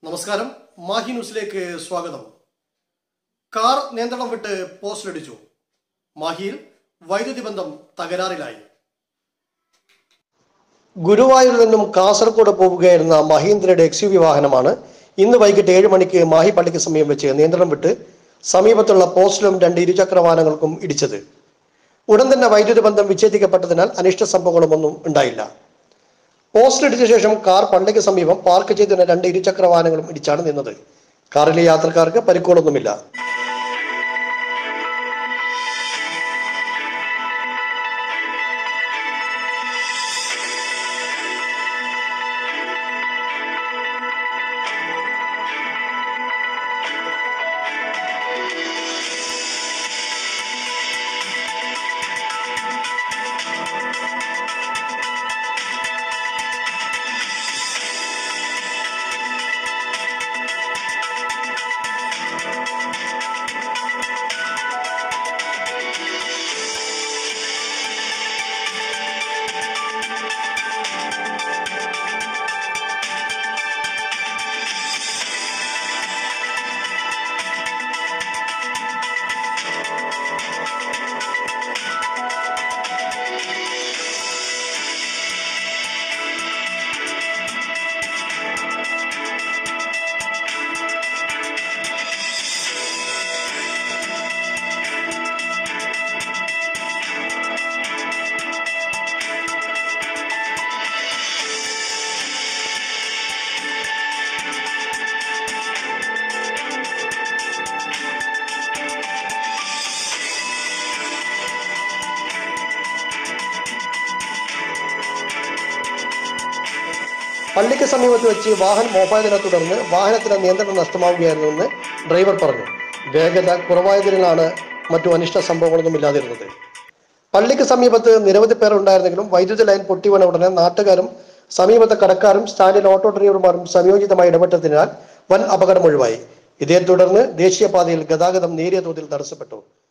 നമസ്കാരം മാഹി ന്യൂസിലേക്ക് സ്വാഗതം കാർ നിയന്ത്രണം വിട്ട് പോസ്റ്റിലിടിച്ചു മാഹിയിൽ വൈദ്യുതി ബന്ധം തകരാറിലായി ഗുരുവായൂരിൽ നിന്നും കാസർഗോഡ് പോവുകയായിരുന്ന മഹീന്ദ്രയുടെ എക്സ് യു വി വാഹനമാണ് ഇന്ന് വൈകിട്ട് ഏഴ് മണിക്ക് മാഹി പള്ളിക്ക് സമീപം വെച്ച് നിയന്ത്രണം വിട്ട് സമീപത്തുള്ള പോസ്റ്റിലും രണ്ട് ഇരുചക്ര വാഹനങ്ങൾക്കും ഇടിച്ചത് ഉടൻ തന്നെ വൈദ്യുതി ബന്ധം വിച്ഛേദിക്കപ്പെട്ടതിനാൽ അനിഷ്ട സംഭവങ്ങളൊന്നും ഉണ്ടായില്ല പോസ്റ്റിലിടിച്ച ശേഷം കാർ പള്ളിക്ക് സമീപം പാർക്ക് ചെയ്തിരുന്ന രണ്ട് ഇരുചക്ര വാഹനങ്ങളും ഇടിച്ചാണ് നിന്നത് കാറിലെ യാത്രക്കാർക്ക് പരിക്കുകളൊന്നുമില്ല പള്ളിക്ക് സമീപത്ത് വെച്ച് വാഹനം ഓഫായതിനെ തുടർന്ന് വാഹനത്തിന് നിയന്ത്രണം നഷ്ടമാവുകയായിരുന്നുവെന്ന് ഡ്രൈവർ പറഞ്ഞു വേഗത കുറവായതിനാലാണ് മറ്റു അനിഷ്ട സംഭവങ്ങളൊന്നും ഇല്ലാതിരുന്നത് പള്ളിക്ക് സമീപത്ത് നിരവധി പേർ ഉണ്ടായിരുന്നെങ്കിലും വൈദ്യുതി ലൈൻ പൊട്ടി വീണ ഉടനെ നാട്ടുകാരും സമീപത്തെ കടക്കാരും സ്റ്റാൻഡിലെ ഓട്ടോ ഡ്രൈവർമാരും സംയോജിതമായി ഇടപെട്ടതിനാൽ വൻ അപകടം ഒഴിവായി ഇതേ തുടർന്ന് ദേശീയപാതയിൽ ഗതാഗതം നേരിയ തോതിൽ തടസ്സപ്പെട്ടു